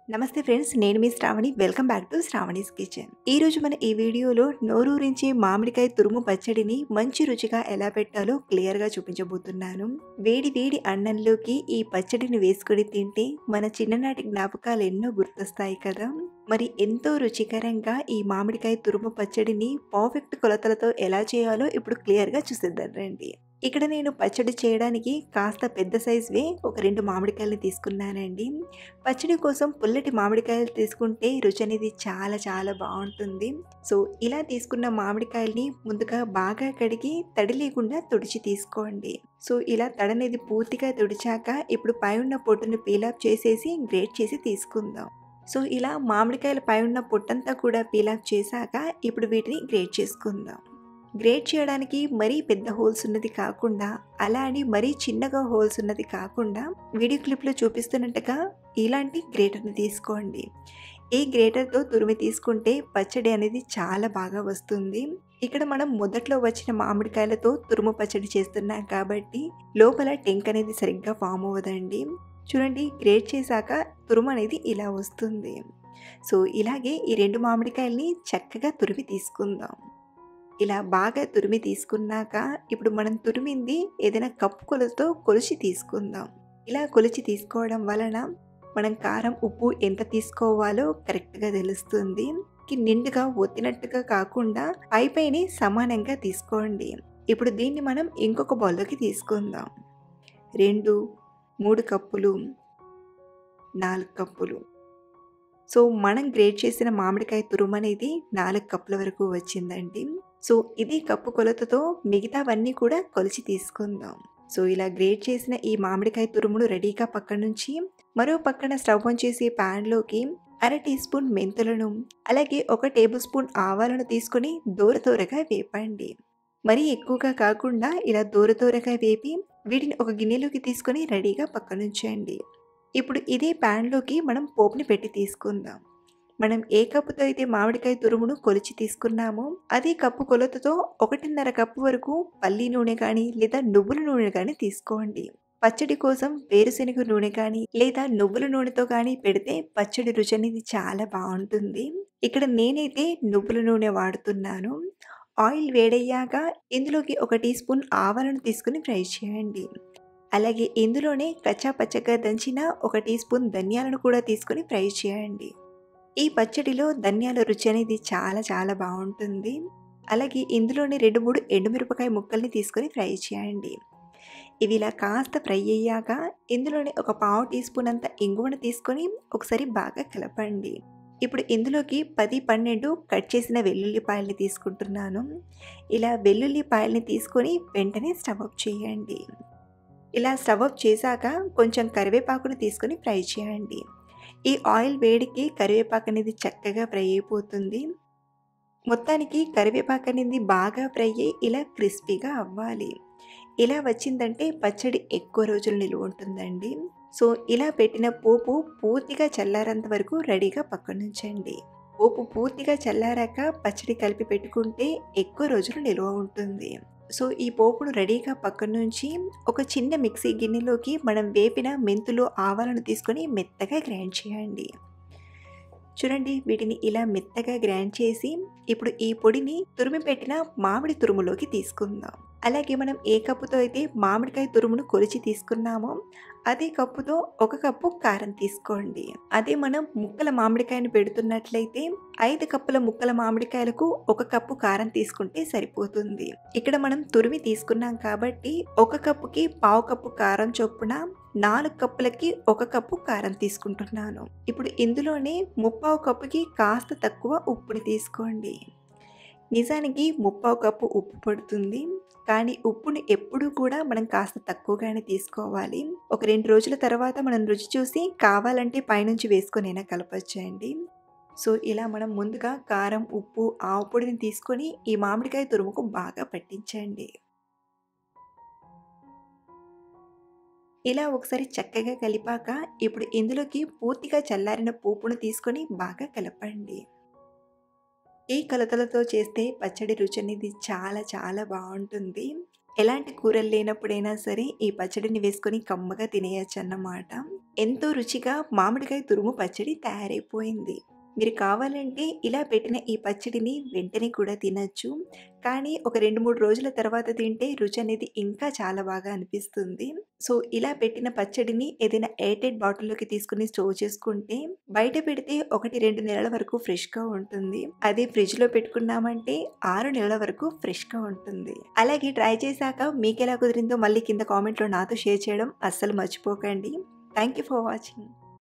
నమస్తే ఫ్రెండ్స్ నేను మీ Sravani welcome back to Sravani's kitchen ఈ రోజు మన ఈ వీడియోలో నోరూరించి మామిడికాయ తురుము పచ్చడిని మంచి రుచిగా ఎలా పెట్టాలో క్లియర్ గా చూపించబోతున్నాను వేడి వేడి అన్నంలోకి ఈ పచ్చడిని వేసుకొని తింటే మన చిన్ననాటి జ్ఞాపకాలు ఎన్నో గుర్తొస్తాయి కదా మరి ఎంతో రుచికరంగా ఈ మామిడికాయ తురుము పచ్చడిని పర్ఫెక్ట్ కొలతలతో ఎలా చేయాలో ఇప్పుడు క్లియర్ గా చూసేద్దాం రండి ఇక్కడ నేను పచ్చడి చేయడానికి కాస్త పెద్ద సైజువే ఒక రెండు మామిడికాయలు తీసుకున్నానండి పచ్చడి కోసం పుల్లటి మామిడికాయలు తీసుకుంటే రుచి అనేది చాలా చాలా బాగుంటుంది సో ఇలా తీసుకున్న మామిడికాయల్ని ముందుగా బాగా కడిగి తడి లేకుండా తుడిచి తీసుకోండి సో ఇలా తడనేది పూర్తిగా తుడిచాక ఇప్పుడు పై ఉన్న పొట్టును పీలాప్ చేసేసి గ్రేట్ చేసి తీసుకుందాం సో ఇలా మామిడికాయల పై ఉన్న పొట్టంతా కూడా పీలాప్ చేశాక ఇప్పుడు వీటిని గ్రేట్ చేసుకుందాం గ్రేట్ చేయడానికి మరీ పెద్ద హోల్స్ ఉన్నది కాకుండా అలా అని మరీ చిన్నగా హోల్స్ ఉన్నది కాకుండా వీడియో క్లిప్లో చూపిస్తున్నట్టుగా ఇలాంటి గ్రేటర్ని తీసుకోండి ఈ గ్రేటర్తో తురిమి తీసుకుంటే పచ్చడి అనేది చాలా బాగా వస్తుంది ఇక్కడ మనం మొదట్లో వచ్చిన మామిడికాయలతో తురుము పచ్చడి చేస్తున్నాం కాబట్టి లోపల టెంక్ అనేది సరిగ్గా ఫామ్ అవ్వదండి చూడండి గ్రేట్ చేశాక తురుము అనేది ఇలా వస్తుంది సో ఇలాగే ఈ రెండు మామిడికాయల్ని చక్కగా తురిమి తీసుకుందాం ఇలా బాగా తురిమి తీసుకున్నాక ఇప్పుడు మనం తురిమింది ఏదైనా కప్పు కొలతో కొలిచి తీసుకుందాం ఇలా కొలిచి తీసుకోవడం వలన మనం కారం ఉప్పు ఎంత తీసుకోవాలో కరెక్ట్గా తెలుస్తుంది నిండుగా ఒత్తినట్టుగా కాకుండా పై పైన సమానంగా తీసుకోండి ఇప్పుడు దీన్ని మనం ఇంకొక బౌల్లోకి తీసుకుందాం రెండు మూడు కప్పులు నాలుగు కప్పులు సో మనం గ్రేట్ చేసిన మామిడికాయ తురుము అనేది నాలుగు కప్పుల వరకు వచ్చిందండి సో ఇది కప్పు కొలతతో మిగతావన్నీ కూడా కొలిచి తీసుకుందాం సో ఇలా గ్రేట్ చేసిన ఈ మామిడికాయ తురుమును రెడీగా పక్కన నుంచి మరో పక్కన స్టవ్ ఆన్ చేసి ప్యాన్లోకి అర టీ స్పూన్ మెంతులను అలాగే ఒక టేబుల్ స్పూన్ ఆవాలను తీసుకొని దూర దూరగా వేపండి మరీ ఎక్కువగా కాకుండా ఇలా దూర దూరగా వేపి వీటిని ఒక గిన్నెలోకి తీసుకొని రెడీగా పక్కనుంచండి ఇప్పుడు ఇదే ప్యాన్లోకి మనం పోపుని పెట్టి తీసుకుందాం మనం ఏ కప్పుతో అయితే మామిడికాయ తురుమును కొలిచి తీసుకున్నామో అదే కప్పు కొలతతో ఒకటిన్నర కప్పు వరకు పల్లి నూనె కానీ లేదా నువ్వుల నూనె కానీ తీసుకోండి పచ్చడి కోసం వేరుశెనగ నూనె కానీ లేదా నువ్వుల నూనెతో కానీ పెడితే పచ్చడి రుచి అనేది చాలా బాగుంటుంది ఇక్కడ నేనైతే నువ్వుల నూనె వాడుతున్నాను ఆయిల్ వేడయ్యాక ఇందులోకి ఒక టీ స్పూన్ ఆవాలను తీసుకుని ఫ్రై చేయండి అలాగే ఇందులోనే కచ్చా పచ్చగా దంచిన ఒక టీ స్పూన్ ధనియాలను కూడా తీసుకొని ఫ్రై చేయండి ఈ పచ్చడిలో ధనియాల రుచి అనేది చాలా చాలా బాగుంటుంది అలాగే ఇందులోనే రెండు మూడు ఎండుమిరపకాయ ముక్కల్ని తీసుకొని ఫ్రై చేయండి ఇవి ఇలా కాస్త ఫ్రై అయ్యాక ఇందులోనే ఒక పావు టీ స్పూన్ అంత ఇంగువను తీసుకొని ఒకసారి బాగా కలపండి ఇప్పుడు ఇందులోకి పది పన్నెండు కట్ చేసిన వెల్లుల్లిపాయల్ని తీసుకుంటున్నాను ఇలా వెల్లుల్లిపాయల్ని తీసుకొని వెంటనే స్టవ్ అప్ చేయండి ఇలా స్టవ్ అప్ చేశాక కొంచెం కరివేపాకును తీసుకొని ఫ్రై చేయండి ఈ ఆయిల్ వేడికి కరివేపాకు అనేది చక్కగా ఫ్రై అయిపోతుంది మొత్తానికి కరివేపాకు అనేది బాగా ఫ్రై అయ్యి ఇలా క్రిస్పీగా అవ్వాలి ఇలా వచ్చిందంటే పచ్చడి ఎక్కువ రోజులు నిలువ ఉంటుందండి సో ఇలా పెట్టిన పోపు పూర్తిగా చల్లారేంత వరకు రెడీగా పక్కనుంచండి పోపు పూర్తిగా చల్లారాక పచ్చడి కలిపి పెట్టుకుంటే ఎక్కువ రోజులు నిల్వ ఉంటుంది సో ఈ పోపును రెడీగా పక్కన నుంచి ఒక చిన్న మిక్సీ గిన్నెలోకి మనం వేపిన మెంతులు ఆవాలను తీసుకొని మెత్తగా గ్రైండ్ చేయండి చూడండి వీటిని ఇలా మెత్తగా గ్రైండ్ చేసి ఇప్పుడు ఈ పొడిని తురిమి పెట్టిన మామిడి తురుములోకి తీసుకుందాం అలాగే మనం ఏ కప్పుతో అయితే మామిడికాయ తురుమును కొలిచి తీసుకున్నామో అదే కప్పుతో ఒక కప్పు కారం తీసుకోండి అదే మనం ముక్కల మామిడికాయను పెడుతున్నట్లయితే ఐదు కప్పుల ముక్కల మామిడికాయలకు ఒక కప్పు కారం తీసుకుంటే సరిపోతుంది ఇక్కడ మనం తురిమి తీసుకున్నాం కాబట్టి ఒక కప్పుకి పావు కప్పు కారం చొప్పున నాలుగు కప్పులకి ఒక కప్పు కారం తీసుకుంటున్నాను ఇప్పుడు ఇందులోనే ముప్పావు కప్పుకి కాస్త తక్కువ ఉప్పుని తీసుకోండి నిజానికి ముప్పావు కప్పు ఉప్పు పడుతుంది కానీ ఉప్పుని ఎప్పుడు కూడా మనం కాస్త తక్కువగానే తీసుకోవాలి ఒక రెండు రోజుల తర్వాత మనం రుచి చూసి కావాలంటే పైనుంచి వేసుకొనైనా కలపచ్చండి సో ఇలా మనం ముందుగా కారం ఉప్పు ఆవు పొడిని తీసుకొని ఈ మామిడికాయ తురుముకు బాగా పట్టించండి ఇలా ఒకసారి చక్కగా కలిపాక ఇప్పుడు ఇందులోకి పూర్తిగా చల్లారిన పోపును తీసుకొని బాగా కలపండి ఈ కొలతలతో చేస్తే పచ్చడి రుచి అనేది చాలా చాలా బాగుంటుంది ఎలాంటి కూరలు లేనప్పుడైనా సరే ఈ పచ్చడిని వేసుకొని కమ్మగా తినేయచ్చు అన్నమాట ఎంతో రుచిగా మామిడికాయ తురుము పచ్చడి తయారైపోయింది మీరు కావాలంటే ఇలా పెట్టిన ఈ పచ్చడిని వెంటనే కూడా తినచ్చు కానీ ఒక రెండు మూడు రోజుల తర్వాత తింటే రుచి అనేది ఇంకా చాలా బాగా అనిపిస్తుంది సో ఇలా పెట్టిన పచ్చడిని ఏదైనా ఎయిటెడ్ బాటిల్లోకి తీసుకుని స్టోర్ చేసుకుంటే బయట పెడితే ఒకటి రెండు నెలల వరకు ఫ్రెష్గా ఉంటుంది అదే ఫ్రిడ్జ్లో పెట్టుకున్నామంటే ఆరు నెలల వరకు ఫ్రెష్గా ఉంటుంది అలాగే ట్రై చేశాక మీకు ఎలా కుదిరిందో మళ్ళీ కింద కామెంట్లో నాతో షేర్ చేయడం అస్సలు మర్చిపోకండి థ్యాంక్ యూ ఫర్ వాచింగ్